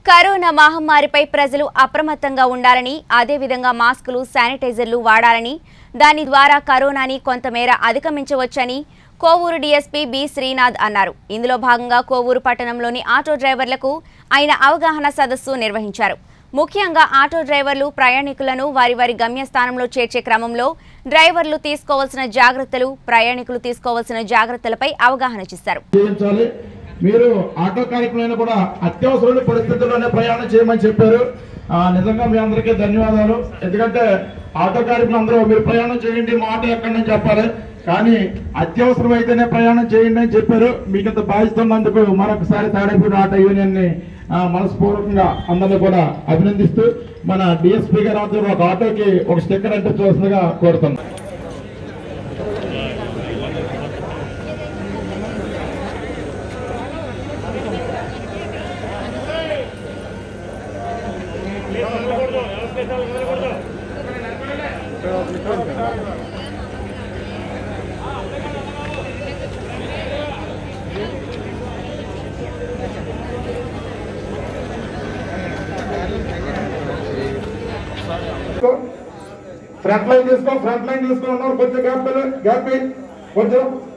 corona మహమ్మారిపై ప్రజలు అప్రమత్తంగా ఉండాలని అదేవిధంగా మాస్కులు శానిటైజర్లు వాడాలని దాని ద్వారా కరోనాని కొంతమేర అధిగమించవచ్చని కోవూరు డీఎస్పీ బి శ్రీనాథ్ అన్నారు ఇందులో భాగంగా కోవూరు పట్టణంలోని ఆటో డ్రైవర్లకు ఆయన అవగాహన సదస్సు నిర్వహించారు ముఖ్యంగా ఆటో డ్రైవర్లు ప్రయాణికులను వారి వారి గమ్యస్థానంలో చేర్చే క్రమంలో డ్రైవర్లు తీసుకోవాల్సిన జాగ్రత్తలు ప్రయాణికులు తీసుకోవాల్సిన జాగ్రత్తలపై అవగాహన చేశారు చేయించాలి మీరు ఆటో కార్యక్రమాలను కూడా అత్యవసరమైన పరిస్థితుల్లోనే ప్రయాణం చేయమని చెప్పారు ఆ, నిజంగా మీ అందరికీ ధన్యవాదాలు ఎందుకంటే ఆటో కార్యక్రమం అందరూ మీరు ప్రయాణం చేయండి మా ఆటో ఎక్కడి చెప్పాలి కానీ అత్యవసరం అయితేనే ప్రయాణం చేయండి అని చెప్పారు మీకు ఇంత బాధిస్తున్నందుకు మరొకసారి తాడేపూడి ఆటో యూనియన్ ని ఆ, మనస్పూర్వకంగా అందరినీ కూడా అభినందిస్తూ మన డిఎస్పీ గారు ఆధ్వర్యంలో ఒక ఆటోకి ఒక స్టిక్కర్ అంటే చూస్తుందిగా కోరుతున్నాం ఫ్రంట్ లైన్ తీసుకో ఫ్రంట్ లైన్ తీసుకుని ఉన్నారు కొంచెం గ్యాప్ గ్యాప్ కొంచెం